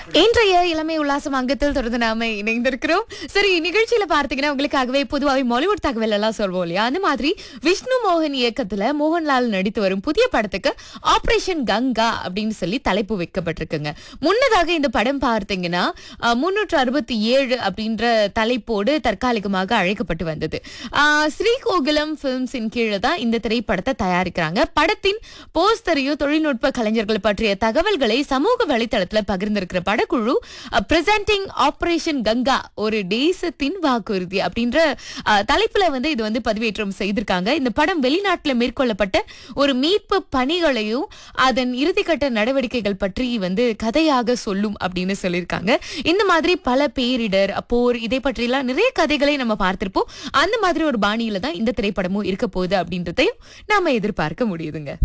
இன்றைய இளமை உல்லாசம் அங்கத்தில் தொடர்ந்து நாம இணைந்திருக்கிறோம் சரி நிகழ்ச்சியில பார்த்தீங்கன்னா உங்களுக்காகவே பொதுவாகவே மாலிவுட் தகவல் எல்லாம் சொல்வோம் இல்லையா அந்த மாதிரி விஷ்ணு மோகன் இயக்கத்துல மோகன்லால் நடித்து வரும் புதிய படத்துக்கு ஆபரேஷன் கங்கா அப்படின்னு சொல்லி தலைப்பு வைக்கப்பட்டிருக்குங்க முன்னதாக இந்த படம் பார்த்தீங்கன்னா முன்னூற்று அறுபத்தி ஏழு அப்படின்ற தலைப்போடு தற்காலிகமாக அழைக்கப்பட்டு வந்தது ஆஹ் ஸ்ரீகோகுலம் பிலிம்ஸின் கீழே தான் இந்த திரைப்படத்தை தயாரிக்கிறாங்க படத்தின் போஸ்டரையும் தொழில்நுட்ப கலைஞர்கள் பற்றிய தகவல்களை சமூக வலைத்தளத்துல பகிர்ந்திருக்கிற படக்குழு பிரசன்டிங் ஆபரேஷன் கங்கா ஒரு தேசத்தின் வாக்குறுதி அப்படின்ற அஹ், தலைப்புல வந்து இது வந்து பதிவேற்றம் செய்திருக்காங்க இந்த படம் வெளிநாட்டுல மேற்கொள்ளப்பட்ட ஒரு மீட்பு பணிகளையும் அதன் இறுதிக்கட்ட நடவடிக்கைகள் பற்றி வந்து கதையாக சொல்லும் அப்படின்னு சொல்லியிருக்காங்க இந்த மாதிரி பல பேரிடர் போர் இதை பற்றியெல்லாம் நிறைய கதைகளை நம்ம பார்த்திருப்போம் அந்த மாதிரி ஒரு பாணியில தான் இந்த திரைப்படமும் இருக்க போகுது அப்படின்றதையும் நாம எதிர்பார்க்க முடியுதுங்க